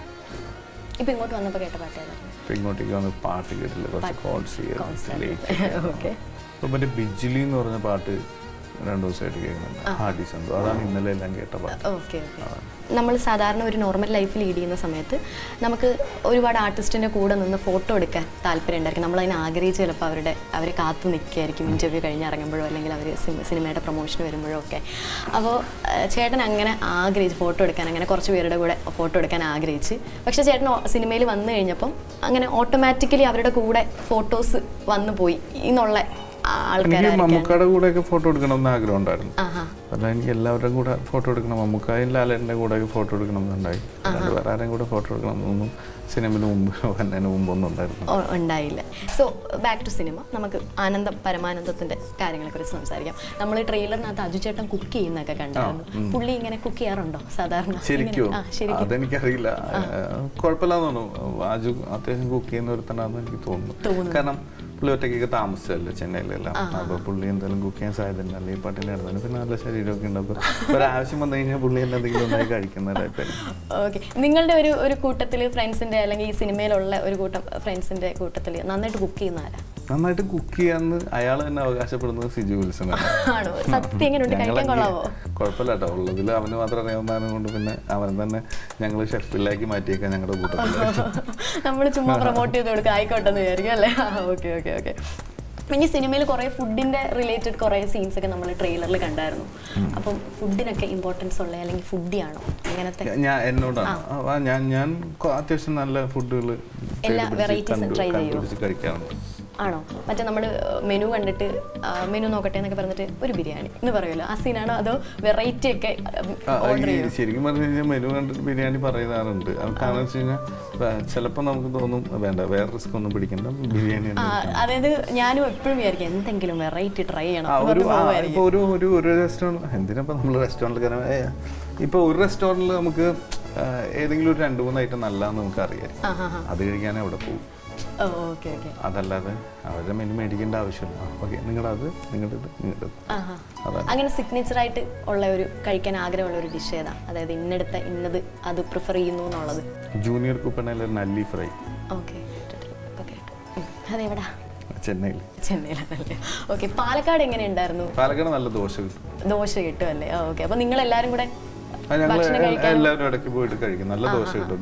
ഇപ്പം ഇങ്ങോട്ട് വന്നപ്പോൾ കേട്ട പാട്ട് ഏതാ ഇപ്പം ഇങ്ങോട്ടേക്ക് വന്ന് പാട്ട് കേട്ടില്ല കുറച്ച് കോൾസ് ലേക്ക് ഓക്കെ ഇപ്പം മറ്റേ ബിജ്ലി എന്ന് പറഞ്ഞ പാട്ട് രണ്ടു ദിവസമായിട്ട് കേൾക്കുന്നുണ്ട് ഹാഡി സന്ധു അതാണ് ഇന്നലെ എല്ലാം കേട്ട പാട്ട് ഓക്കെ ഓക്കെ നമ്മൾ സാധാരണ ഒരു നോർമൽ ലൈഫ് ലീഡ് ചെയ്യുന്ന സമയത്ത് നമുക്ക് ഒരുപാട് ആർട്ടിസ്റ്റിൻ്റെ കൂടെ നിന്ന് ഫോട്ടോ എടുക്കാൻ താല്പര്യം ഉണ്ടായിരിക്കും നമ്മളതിനെ ആഗ്രഹിച്ച് ചിലപ്പോൾ അവരുടെ അവരെ കാത്തു നിൽക്കുകയായിരിക്കും ഇൻ്റർവ്യൂ കഴിഞ്ഞ് ഇറങ്ങുമ്പോഴോ അല്ലെങ്കിൽ അവർ സിനിമയുടെ പ്രൊമോഷന് വരുമ്പോഴോ ഒക്കെ അപ്പോൾ ചേട്ടൻ അങ്ങനെ ആഗ്രഹിച്ച് ഫോട്ടോ എടുക്കാൻ അങ്ങനെ കുറച്ച് പേരുടെ കൂടെ ഫോട്ടോ എടുക്കാൻ ആഗ്രഹിച്ച് പക്ഷേ ചേട്ടൻ സിനിമയിൽ വന്നു കഴിഞ്ഞപ്പം അങ്ങനെ ഓട്ടോമാറ്റിക്കലി അവരുടെ കൂടെ ഫോട്ടോസ് വന്നു പോയി എന്നുള്ള എനിക്ക് ആൾക്കാരായിരിക്കും മമ്മൂക്കയുടെ കൂടെയൊക്കെ ഫോട്ടോ എടുക്കണമെന്ന് ആഗ്രഹം ഉണ്ടായിരുന്നു ആഹാ അല്ല എനിക്ക് എല്ലാവരുടെയും കൂടെ ഫോട്ടോ എടുക്കണം മമ്മൂക്കായും ലാലേട്ടൻ്റെ കൂടെയൊക്കെ ഫോട്ടോ എടുക്കണം എന്നുണ്ടായി അല്ലാണ്ട് വേറെ ആരെയും കൂടെ ഫോട്ടോ എടുക്കണം എന്നൊന്നും സിനിമയിൽ മുമ്പ് വന്നതിന് മുമ്പൊന്നും ഉണ്ടായിരുന്നു ഓ- ഉണ്ടായില്ല സോ ബാക്ക് ടു സിനിമ നമുക്ക് ആനന്ദം പരമാനന്ദത്തിന്റെ കാര്യങ്ങളെ കുറിച്ച് സംസാരിക്കാം നമ്മൾ ട്രെയിലറിനകത്ത് അജു ചേട്ടൻ കുക്ക് ചെയ്യുന്നൊക്കെ കണ്ടായിരുന്നു പുള്ളി ഇങ്ങനെ കുക്ക് ചെയ്യാറുണ്ടോ സാധാരണ ശരിക്കും ഇങ്ങനെ- ആ ശരിക്കും അതെനിക്കറിയില്ല കുഴപ്പമില്ലാന്ന് തോന്നുന്നു ആജു അത്യാവശ്യം കുക്ക് ചെയ്യുന്ന ഒരുത്തനാണെന്ന് എനിക്ക് തോന്നുന്നു കാരണം പുള്ളി ഒറ്റയ്ക്കൊക്കെ താമസിച്ചല്ലേ ചെന്നൈയിലെല്ലാം അപ്പൊ പുള്ളി എന്തായാലും കുക്ക് ചെയ്യാൻ സാധ്യത ഉണ്ട് അല്ലെങ്കിൽ പട്ടിണി കിടന്നു പിന്നെ നല്ല ശരീരമൊക്കെ ഉണ്ട് അപ്പൊ ഒരാവശ്യം വന്നു കഴിഞ്ഞാൽ പുള്ളി തന്നെ എന്തെങ്കിലും ഒന്നായി കഴിക്കുന്ന ടൈപ്പ് ഓക്കെ നിങ്ങളുടെ ഒരു ഒരു കൂട്ടത്തിൽ ഫ്രണ്ട്സിന്റെ അല്ലെങ്കിൽ ഈ സിനിമയിലുള്ള ഒരു കൂട്ടം ഫ്രണ്ട്സിന്റെ കൂട്ടത്തിൽ നന്നായിട്ട് കുക്ക് ചെയ്യുന്ന ആരാ നന്നായിട്ട് കുക്ക് ചെയ്യാന്ന് അയാൾ തന്നെ അവകാശപ്പെടുന്നത് സിജു വിൽസനാണ് ആണോ സത്യം എങ്ങനെയുണ്ട് കഴിക്കാൻ കൊള്ളാവോ കുഴപ്പമില്ല കേട്ടോ ഉള്ളതിൽ അവന് മാത്രം അറിയാവുന്നതാണ് കൊണ്ട് പിന്നെ അവൻ തന്നെ ഞങ്ങൾ ഷെഫിലാക്കി മാറ്റിയേക്കാൻ ഞങ്ങളുടെ കൂട്ടത്തിൽ നമ്മൾ ചുമ്മാ പ്രൊമോട്ട് ചെയ്ത് കൊടുക്കുക ആയിക്കോട്ടെ എന്ന് വിചാരിക്കും അല്ലേ ഓക്കെ ഓക്കെ ഓക്കെ ഇനി സിനിമയിൽ കുറേ ഫുഡിന്റെ റിലേറ്റഡ് കുറേ സീൻസ് ഒക്കെ നമ്മൾ ട്രെയിലറിൽ കണ്ടായിരുന്നു അപ്പം ഫുഡിനൊക്കെ ഇമ്പോർട്ടൻസ് ഉള്ള അല്ലെങ്കിൽ ഫുഡിയാണോ അങ്ങനത്തെ ഞാൻ എന്നോടാണ് ആ, ഞാൻ ഞാൻ കൊ- അത്യാവശ്യം നല്ല ഫുഡുകൾ എല്ലാ varieties try ചെയ്യുമോ? കഴിക്കാറുണ്ട് ആണോ മറ്റേ നമ്മൾ മെനു കണ്ടിട്ട് മെനു നോക്കട്ടെ എന്നൊക്കെ പറഞ്ഞിട്ട് ഒരു ബിരിയാണി എന്ന് പറയുമല്ലോ ആ സീനാണോ അതോ വെറൈറ്റി ഒക്കെ ആ, ഓർഡർ ഈ ചെയ്യും ശരിക്കും പറഞ്ഞു കഴിഞ്ഞാൽ മെനു കണ്ടിട്ട് ബിരിയാണി പറയുന്നതാറുണ്ട് അത് കാരണം വെച്ച് കഴിഞ്ഞാൽ ചിലപ്പോൾ നമുക്ക് തോന്നും വേണ്ട വേറെ റിസ്ക് ഒന്നും പിടിക്കണ്ട ബിരിയാണി ആ, അതായത് ഞാനും എപ്പോഴും വിചാരിക്കും എന്തെങ്കിലും വെറൈറ്റി ട്രൈ ചെയ്യണം ആ, എന്ന് ഒരു പറഞ്ഞ് ആ, പോവുമായിരിക്കും. ഇപ്പൊ ഒരു ഒരു ഒരു റെസ്റ്റോറൻറ്റ് എന്തിനാ നമ്മൾ റെസ്റ്റോറൻറ്റിൽ കയറാൻ ഏ, ഇപ്പൊ ഒരു റെസ്റ്റോറൻറ്റിൽ നമുക്ക് ആ, ഏതെങ്കിലും ഒരു രണ്ട് മൂന്ന് ഐറ്റം നല്ലതെന്ന് നമുക്ക് അറിയാം ആ ഹാ ഹാ അത് കഴിക്കാനേ അവിടെ പോകും ഓ ഓക്കെ ഓക്കെ അതല്ലാതെ അവരുടെ മെനു മേടിക്കേണ്ട ആവശ്യമില്ല ഓക്കെ നിങ്ങളുടെ അത് നിങ്ങളുടെ ഇത് നിങ്ങളുടെ ആ ഹാ അതാണ് അങ്ങനെ സിഗ്നേച്ചർ ആയിട്ട് ഉള്ള ഒരു കഴിക്കാൻ ആഗ്രഹമുള്ള ഒരു ഡിഷ് ഏതാ അതായത് ഇന്നെടുത്ത ഇന്നത് അത് പ്രിഫർ ചെയ്യുന്നു എന്നുള്ളത് ജൂനിയർ കുപ്പണയിലെ നല്ലി ഫ്രൈ ഓക്കെ ഓക്കെ അതെവിടാ ചെന്നൈയിൽ ചെന്നൈയിലാണല്ലേ ഓക്കെ പാലക്കാട് എങ്ങനെ ഉണ്ടായിരുന്നു പാലക്കാട് നല്ല ദോശ കിട്ടും ദോശ കിട്ടുമല്ലേ ഓക്കെ അപ്പൊ നിങ്ങൾ എല്ലാരും കൂടെ അത് ഞങ്ങൾ ഭക്ഷണം കഴിക്കാൻ എല്ലാവരും ഇടയ്ക്ക് പോയിട്ട് കഴിക്കും നല്ല ദോശ കിട്ടും ഇപ്പോൾ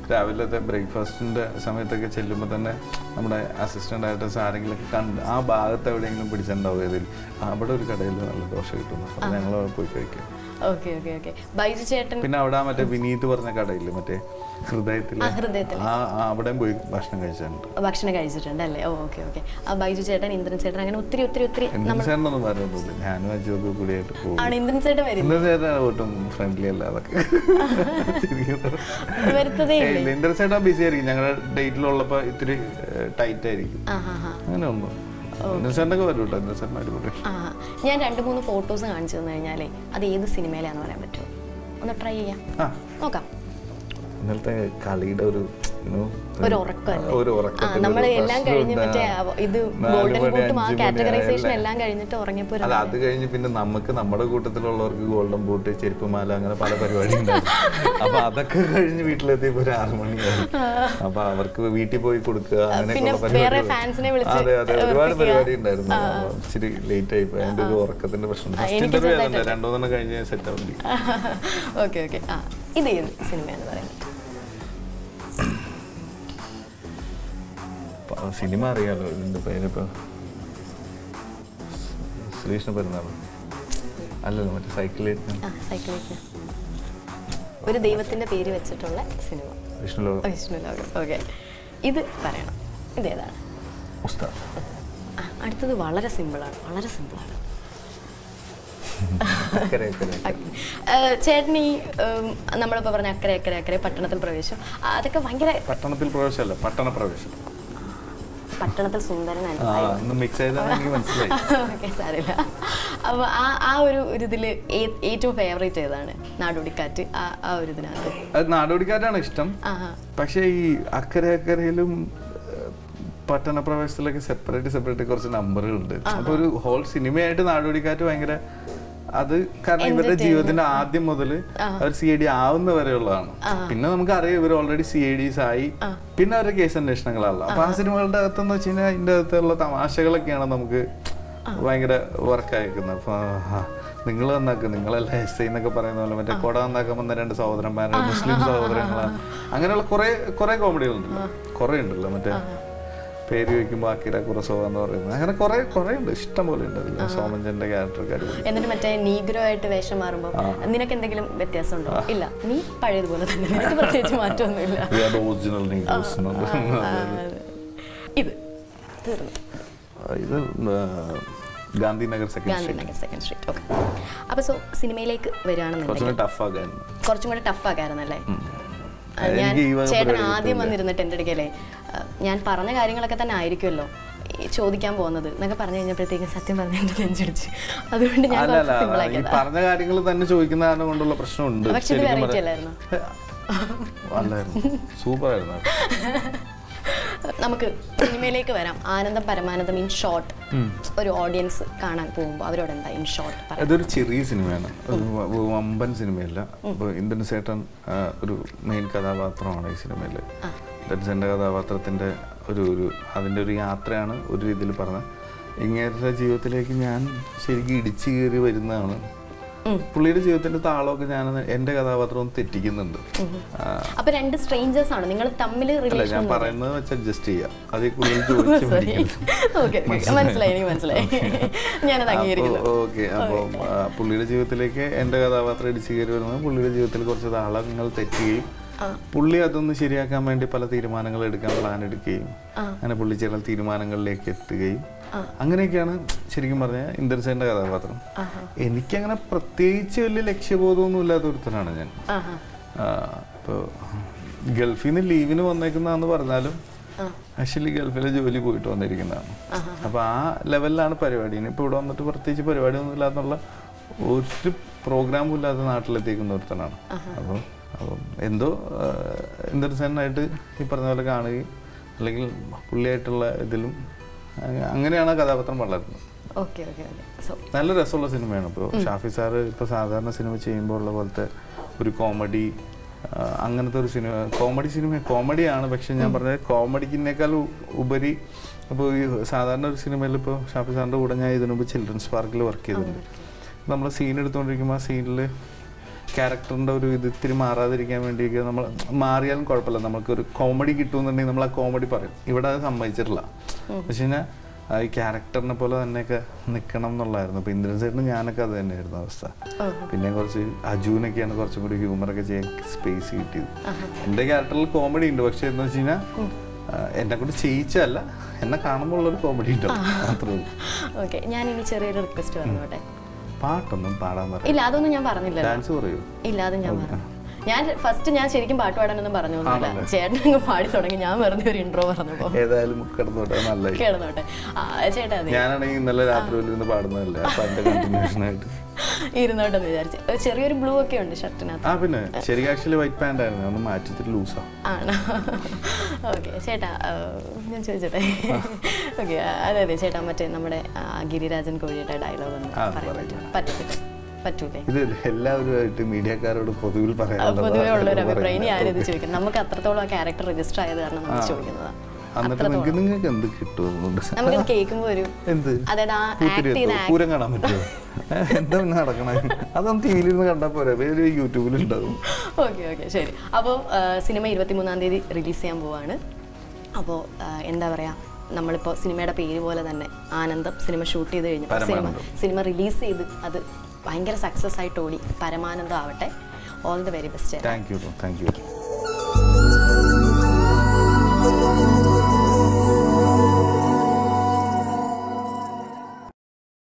രാവിലത്തെ ബ്രേക്ക്ഫാസ്റ്റിന്റെ സമയത്തൊക്കെ ചെല്ലുമ്പോൾ തന്നെ നമ്മുടെ അസിസ്റ്റന്റ് ഡയറക്ടേഴ്സ് ആരെങ്കിലും കണ്ട് ആ ഭാഗത്ത് എവിടെയെങ്കിലും പിടിച്ചിട്ടുണ്ടാവും ഇതിൽ അവിടെ ഒരു കടയിൽ നല്ല ദോശ കിട്ടുന്നു അപ്പോൾ ഞങ്ങൾ അവിടെ പോയി കഴിക്കും ഓക്കെ ഓക്കെ ഓക്കെ ബൈജു ചേട്ടൻ പിന്നെ അവിടെ ആ മറ്റേ വിനീത് പറഞ്ഞ കടയില്ലേ മറ്റേ ഹൃദയത്തിൽ ആ ഹൃദയത്തിൽ ആ ആ അവിടെയും പോയി ഭക്ഷണം കഴിച്ചിട്ടുണ്ട് ഭക്ഷണം കഴിച്ചിട്ടുണ്ട് അല്ലേ ഓ ഓക്കെ ഓക്കെ ആ ബൈജു ചേട്ടൻ ഇന്ദ്രൻ ചേട്ടൻ അങ്ങനെ ഒത്തിരി ഒത്തിരി ഒത്തിരി എന്തിനു ചേട്ടനൊന്നും പറയുന്നില്ല ഞാനും അജോക്ക് കൂടിയായിട്ട് പോകും ആണ് ഇന്ദ്രൻ ചേട്ടൻ വരും ഇന്ദ്രൻ ചേട്ടൻ ഒട്ടും ഫ്രണ്ട്ലി അല്ല അതൊക്കെ വരുത്തതേ ഏയ് ഇല്ല, ഇന്ദ്രൻ ചേട്ടൻ ബിസി ആയിരിക്കും ഞങ്ങളുടെ ഡേറ്റിലുള്ളപ്പോ ഇത്തിരി ടൈറ്റ് ആയിരിക്കും ആ ഹാ ഹാ അങ്ങനെ ഒന്നും ഇന്ദ്രൻ ചേട്ടനൊക്കെ വരും കേട്ടോ ഇന്ദ്രൻ ചേട്ടൻ അടിപൊളി ആ ഞാൻ രണ്ട് മൂന്ന് ഫോട്ടോസ് കാണിച്ചു തന്നു കഴിഞ്ഞാലേ അത് ഏത് സിനിമയിലാന്ന് പറയാൻ പറ്റുമോ ഒന്ന് ട്രൈ ചെയ്യാം ആ നോക്കാം ഇന്നലത്തെ കളിയുടെ ഒരു you know, ഒരു ഉറക്കമല്ലേ ഒരു ആ ഉറക്കത്തിന്റെ നമ്മൾ ഒരു എല്ലാം പ്രശ്നം കഴിഞ്ഞ് ഉണ്ടാ. മറ്റേ അവ- ഇത് നാല് ഗോൾഡൻ മണി, ബൂട്ടും ആ അഞ്ച് മണി കാറ്റഗറൈസേഷൻ ആയല്ലേ? എല്ലാം കഴിഞ്ഞിട്ട് ഉറങ്ങിയപ്പോ ഒരു അല്ല അത് കഴിഞ്ഞ് പിന്നെ നമുക്ക് നമ്മുടെ കൂട്ടത്തിലുള്ളവർക്ക് ഗോൾഡൻ ബൂട്ട് ചെരുപ്പ് മാല അങ്ങനെ പല പരിപാടി ഉണ്ടായിരുന്നു അപ്പൊ അതൊക്കെ കഴിഞ്ഞ് വീട്ടിലെത്തിയപ്പോ ഒരു ആറു മണിയായി അപ്പൊ അവർക്ക് വീട്ടിൽ പോയി കൊടുക്കുക പിന്നെ അങ്ങനെയൊക്കെയുള്ള വേറെ പരിപാടികൾ. ഫാൻസിനെ വിളിച്ച് അതെ അതെ ഒരുപാട് ഉറപ്പിക്കുക. പരിപാടി ഉണ്ടായിരുന്നു അപ്പൊ ഇച്ചിരി ലേറ്റ് ആയി പോയി അതിന്റെ ഒരു ഉറക്കത്തിന്റെ പ്രശ്നം ആ, ഫസ്റ്റ് എനിക്ക് ഇന്റർവ്യൂ ചെറുതായിട്ട് അതല്ല രണ്ടു കഴിഞ്ഞ് സെറ്റ് ആവില്ല ഓക്കെ ഓക്കെ ആ ഇത് ഏത് സിനിമയാന്ന് പറയുന്നത് സിനിമ അറിയാലോ ഇതിന്റെ പേരിപ്പോ ശ്രീകൃഷ്ണ പെരുന്നാൾ അല്ലല്ലോ മറ്റേ സൈക്കിളിൽ ആ സൈക്കിളിലേക്ക് ഒരു ദൈവത്തിന്റെ പേര് വെച്ചിട്ടുള്ള സിനിമ വിഷ്ണു ലോകം വിഷ്ണു ലോകം ഓക്കെ ഇത് പറയണം ഇതേതാണ് ഉസ്താദ് ആ, അടുത്തത് വളരെ സിമ്പിളാണ് വളരെ സിമ്പിളാണ് അക്കരെ അക്കരെ ചേട്ടൻ ഈ ഉം, നമ്മളിപ്പോൾ പറഞ്ഞ അക്കരെ അക്കരെ അക്കരെ പട്ടണത്തിൽ പ്രവേശം ആ, അതൊക്കെ ഭയങ്കര പട്ടണത്തിൽ പ്രവേശമല്ല പട്ടണ പ്രവേശം പട്ടണത്തിൽ സുന്ദരനാണ് ആ ഒന്ന് മിക്സ് ചെയ്താണ് എനിക്ക് മനസ്സിലായി ഓക്കെ സാരില്ല അപ്പോൾ ആ ആ ഒരു ഒരു ഇതിൽ ഏറ്റവും ഫേവറേറ്റ് ഏതാണ് നാടോടിക്കാറ്റ് ആ ആ ഒരു ഇതിനകത്ത് അത് നാടോടിക്കാരാണ് ഇഷ്ടം ആ ആ പക്ഷേ ഈ അക്കരെ അക്കരയിലും ഏഹ്, പട്ടണ പ്രവേശത്തിലൊക്കെ സെപ്പറേറ്റ് സെപ്പറേറ്റ് കുറച്ച് നമ്പറുകളുണ്ട് അപ്പൊ ഒരു ഹോൾ സിനിമയായിട്ട് നാടോടിക്കാറ്റ് ഭയങ്കര അത് കാരണം ഇവരുടെ ജീവിതത്തിന്റെ ആദ്യം മുതൽ അവർ സി ഐ ഡി ആവുന്ന വരെയുള്ളതാണ് പിന്നെ നമുക്ക് അറിയാം ഇവർ ഓൾറെഡി സി ഐ ഡിസ് ആയി പിന്നെ അവരുടെ കേസ് അന്വേഷണങ്ങളല്ല അപ്പൊ ആ സിനിമകളുടെ അകത്തെന്ന് വെച്ച് കഴിഞ്ഞാൽ അതിന്റെ അകത്തുള്ള തമാശകളൊക്കെയാണ് നമുക്ക് ഭയങ്കര വർക്ക് അയക്കുന്നത് അപ്പൊ നിങ്ങൾ നന്നാക്കുക നിങ്ങളല്ല എസ് ഐ എന്നൊക്കെ പറയുന്ന പോലെ മറ്റേ കൊട നന്നാക്കാൻ വന്ന രണ്ട് സഹോദരന്മാരാണ് മുസ്ലിം സഹോദരങ്ങളാണ് അങ്ങനെയുള്ള കുറെ കുറെ കോമഡികളുണ്ടല്ലോ കുറെ ഉണ്ടല്ലോ മറ്റേ പേര് ചോദിക്കുമ്പോൾ അക്കിര കുറസോവ എന്ന് പറയുന്നത് അങ്ങനെ കുറെ കുറെ ഉണ്ട് ഇഷ്ടം പോലെ ഉണ്ട് അതിൽ സോമഞ്ചന്റെ ക്യാരക്ടറൊക്കെ അടിപൊളി എന്നിട്ട് മറ്റേ നീഗ്രോ ആയിട്ട് വേഷം മാറുമ്പോൾ നിനക്ക് എന്തെങ്കിലും വ്യത്യാസം ഉണ്ടോ ഇല്ല നീ പഴയതുപോലെ തന്നെ നിനക്ക് പ്രത്യേകിച്ച് മാറ്റമൊന്നുമില്ല ഒറിജിനൽ നീഗ്രോസ് ആ, അതെ. ഇത് തീർന്നു ഇത് ആ, Gandhinagar second street Gandhinagar second street okay അപ്പോൾ സോ സിനിമയിലേക്ക് വരികയാണെന്നുണ്ടെങ്കിൽ കുറച്ചുകൂടെ ടഫ് ആകായിരുന്നു കുറച്ചും കൂടെ ടഫ് ആക്കായിരുന്നല്ലേ ആ, ഞാൻ എനിക്ക് ഈ വക ചേട്ടൻ പരിപാടി ആദ്യം കിട്ടില്ല. വന്നിരുന്നിട്ട് എൻ്റെ അടുക്കലേ ആ, ഞാൻ പറഞ്ഞ കാര്യങ്ങളൊക്കെ തന്നെ ആയിരിക്കുമല്ലോ ഈ ചോദിക്കാൻ പോകുന്നത് എന്നൊക്കെ പറഞ്ഞു കഴിഞ്ഞപ്പോഴത്തേക്കും സത്യം പറഞ്ഞ എൻ്റെ നെഞ്ചടിച്ച് അതുകൊണ്ട് ഞാൻ അല്ല കുറച്ച് സിമ്പിൾ അല്ല ഈ ആക്കിയതാ പറഞ്ഞ കാര്യങ്ങൾ തന്നെ ചോദിക്കുന്ന കാരണം കൊണ്ടുള്ള പ്രശ്നമുണ്ട് പക്ഷെ ഇത് ശരിക്കും വെറൈറ്റി പറഞ്ഞാ- അല്ലായിരുന്നു അല്ലായിരുന്നു സൂപ്പർ ആയിരുന്നു അത്. നമുക്ക് സിനിമയിലേക്ക് വരാം ആനന്ദം പരമാനന്ദം ഇൻ ഷോർട്ട് ഒരു ഓഡിയൻസ് കാണാൻ പോകുമ്പോൾ അവരോട് എന്താ ഇൻ ഷോർട്ട് പറയാം അതൊരു ചെറിയ സിനിമയാണ് ഒരു വ- വ- വമ്പൻ സിനിമയല്ല അപ്പോൾ ഇന്ദ്രൻ സേട്ടൻ ആ, ഒരു മെയിൻ കഥാപാത്രമാണ് ഈ സിനിമയിൽ ഇന്ദ്രൻസേട്ടൻ്റെ കഥാപാത്രത്തിൻ്റെ ഒരു ഒരു അതിൻ്റെ ഒരു യാത്രയാണ് ഒരു രീതിയിൽ പറഞ്ഞത് ഇങ്ങേരുടെ ജീവിതത്തിലേക്ക് ഞാൻ ശരിക്കും ഇടിച്ചു കയറി വരുന്നതാണ് പുള്ളിയുടെ ജീവിതത്തിന്റെ താളമൊക്കെ ഞാൻ എൻ്റെ കഥാപാത്രം ഒന്ന് തെറ്റിക്കുന്നുണ്ട് ആ, അപ്പൊ രണ്ട് സ്ട്രേഞ്ചേഴ്സ് ആണ് നിങ്ങൾ തമ്മിൽ അല്ല റിലേഷൻ ഞാൻ പറയുന്നത് വെച്ച് അഡ്ജസ്റ്റ് ചെയ്യാം അതിൽ കൂടുതൽ ചോദിച്ചു പഠിക്കരുത്. ഓക്കെ മനസ്സിലായി എനിക്ക് മനസ്സിലായി ഞാനത് അംഗീകരിക്കുന്നു ഓക്കെ അപ്പം ആ, പുള്ളിയുടെ ജീവിതത്തിലേക്ക് എൻ്റെ കഥാപാത്രം ഇടിച്ചു കയറി വരുന്നത് പുള്ളിയുടെ ജീവിതത്തിൽ കുറച്ച് താളങ്ങൾ തെറ്റുകയും പുള്ളി അതൊന്ന് ശരിയാക്കാൻ വേണ്ടി പല തീരുമാനങ്ങൾ എടുക്കാൻ പ്ലാൻ എടുക്കുകയും അങ്ങനെ പുള്ളി ചില തീരുമാനങ്ങളിലേക്ക് എത്തുകയും അങ്ങനെയൊക്കെയാണ് ശരിക്കും പറഞ്ഞ ഇന്ദ്രസേന്റെ കഥാപാത്രം എനിക്കങ്ങനെ പ്രത്യേകിച്ച് വലിയ ലക്ഷ്യബോധമൊന്നും ഇല്ലാത്ത ഒരുത്തനാണ് ഞാൻ ആഹാ. ഇപ്പോൾ ഗൾഫിൽ നിന്ന് ലീവിന് വന്നേക്കുന്നതാന്ന് പറഞ്ഞാലും ആക്ച്വലി ഗൾഫിൽ ജോലി പോയിട്ട് വന്നിരിക്കുന്നതാണ് അപ്പോൾ ആ ലെവലിലാണ് പരിപാടി ഇനിയിപ്പോൾ ഇവിടെ വന്നിട്ട് പ്രത്യേകിച്ച് പരിപാടിയൊന്നും ഇല്ലാന്നുള്ള ഒരു പ്രോഗ്രാമും ഇല്ലാത്ത നാട്ടിലെത്തിക്കുന്ന ഒരുത്തനാണ് അപ്പോൾ അപ്പം എന്തോ ഇന്ദ്രസേനായിട്ട് ഈ പറഞ്ഞ പോലെ കാണുകയും അല്ലെങ്കിൽ പുള്ളിയായിട്ടുള്ള ഇതിലും അങ്ങ- അങ്ങനെയാണ് ആ കഥാപാത്രം വളരുന്നത് ഓക്കെ ഓക്കെ ഓക്കെ സോ നല്ല രസമുള്ള സിനിമയാണ് ഇപ്പോൾ ഷാഫി സാറ് ഇപ്പോൾ സാധാരണ സിനിമ ചെയ്യുമ്പോൾ ഉള്ള പോലത്തെ ഒരു കോമഡി അങ്ങനത്തെ ഒരു സിനിമ കോമഡി സിനിമ കോമഡിയാണ് പക്ഷെ ഞാൻ പറഞ്ഞത് കോമഡിക്കിനേക്കാൾ ഉ- ഉപരി അപ്പോൾ ഈ സാധാരണ ഒരു സിനിമയിൽ ഇപ്പോൾ ഷാഫി സാറിൻ്റെ കൂടെ ഞാൻ ഇതിനു മുമ്പ് ചിൽഡ്രൻസ് പാർക്കിൽ വർക്ക് ചെയ്തിട്ടുണ്ട് നമ്മൾ സീൻ എടുത്തുകൊണ്ടിരിക്കുമ്പോൾ ആ സീനിൽ ക്യാരക്ടറിന്റെ ഒരു ഇത് ഇത്തിരി മാറാതിരിക്കാൻ വേണ്ടിയൊക്കെ നമ്മൾ മാറിയാലും കുഴപ്പമില്ല നമുക്കൊരു കോമഡി കിട്ടുമെന്നുണ്ടെങ്കിൽ നമ്മൾ ആ കോമഡി പറയും ഇവിടെ അത് സമ്മതിച്ചിട്ടില്ല പക്ഷെ കഴിഞ്ഞാൽ ഈ ക്യാരക്ടറിനെ പോലെ തന്നെയൊക്കെ നിൽക്കണം എന്നുള്ളായിരുന്നു ഇപ്പൊ ഇന്ദ്രൻ സേട്ടിന് ഞാനൊക്കെ അത് തന്നെയായിരുന്നു അവസ്ഥ പിന്നെ കുറച്ച് അജുവിനൊക്കെയാണ് കുറച്ചും കൂടി ഹ്യൂമറൊക്കെ ചെയ്യാൻ സ്പേസ് കിട്ടിയത് എൻ്റെ ക്യാരക്ടറിൽ കോമഡി ഉണ്ട് പക്ഷെ എന്ന് വെച്ച് കഴിഞ്ഞാൽ എന്നെ കൊണ്ട് ചെയ്യിച്ചല്ല എന്നെ കാണുമ്പോൾ ഉള്ളൊരു കോമഡി ഉണ്ടാവും മാത്രമേ ഉള്ളൂ ഓക്കെ ഞാൻ ഇനി ചെറിയൊരു റിക്വസ്റ്റ് പറഞ്ഞോട്ടെ പാട്ടൊന്നും പാടാൻ പറയും ഇല്ല അതൊന്നും ഞാൻ പറഞ്ഞില്ലല്ലോ ഡാൻസ് പറയൂ ഇല്ല അത് ഞാൻ പറഞ്ഞു ഞാൻ ഫസ്റ്റ് ഞാൻ ശരിക്കും പാട്ട് പാടാനൊന്നും പറഞ്ഞൊന്നുമില്ല ചേട്ടൻ അങ്ങ് പാടി തുടങ്ങി ഞാൻ വെറുതെ ഒരു ഇൻട്രോ പറഞ്ഞപ്പോ ഏതായാലും കിടന്നോട്ടെ അത് നല്ലതായി കേടന്നോട്ടെ ആ ചേട്ടാ അതെ ഞാനാണെങ്കിൽ ഇന്നലെ രാത്രി ഇരുന്ന് പാടുന്നതല്ലേ അപ്പൊ അതിന്റെ കണ്ടിന്യൂഷൻ ആയിട്ട് ഇരുന്നോട്ടെന്ന് വിചാരിച്ചു ഒരു ചെറിയൊരു ബ്ലൂ ഒക്കെ ഉണ്ട് ഷർട്ടിനകത്ത് ആ പിന്നെ ശരിക്കും ആക്ച്വലി വൈറ്റ് പാന്റ് ആയിരുന്നു ഒന്ന് മാറ്റിച്ചിട്ട് ലൂസാ ആണോ ഓക്കെ ചേട്ടാ ആ, ഞാൻ ചോദിച്ചോട്ടെ ഓക്കെ അതെ അതെ ചേട്ടാ മറ്റേ നമ്മുടെ ആ, ഗിരിരാജൻ കോഴിയുടെ ഡയലോഗ് ഒന്ന് ആ, പറയാൻ പറയാം. പറ്റും പറ്റത്തില്ല പറ്റൂലേ ഇത് എല്ലാവരുമായിട്ട് മീഡിയക്കാരോട് പൊതുവിൽ പറയാനുള്ളത് പൊതുവേ ഉള്ള ഒരു ആരും അഭിപ്രായം ഇനി പറയുന്നില്ല. ആരും ഇത് ചോദിക്കും നമുക്ക് അത്രത്തോളം ആ ക്യാരക്ടർ രജിസ്റ്റർ ആയത് കാരണം നമ്മൾ ചോദിക്കുന്നതാ എന്നിട്ട് നിങ്ങൾക്ക് നിങ്ങൾക്ക് എന്ത് കിട്ടുമെന്നുണ്ട് നമുക്കത് കേൾക്കുമ്പോൾ ഒരു എന്ത് അതായത് ആ ആക്ട് പൂത്തിരി ചെയ്ത എത്തുമോ? പൂരം കാണാൻ പറ്റുമോ എന്താ പിന്നെ നടക്കണേ അതൊന്നും ടി വിയിലിരുന്ന് കണ്ടാൽ പോരെ വേറെ യൂട്യൂബിലുണ്ടാവും ഓക്കെ ഓക്കെ ശരി അപ്പോൾ സിനിമ ഇരുപത്തിമൂന്നാം തീയതി റിലീസ് ചെയ്യാൻ പോവാണ് അപ്പോൾ എന്താ പറയുക നമ്മളിപ്പോൾ സിനിമയുടെ പേര് പോലെ തന്നെ ആനന്ദം സിനിമ ഷൂട്ട് ചെയ്ത് കഴിഞ്ഞു സിനിമ പരമാനന്ദം. സിനിമ റിലീസ് ചെയ്ത് അത് ഭയങ്കര സക്സസ് ആയിട്ട് ഓടി പരമാനന്ദം ആവട്ടെ all the very best thank you thank U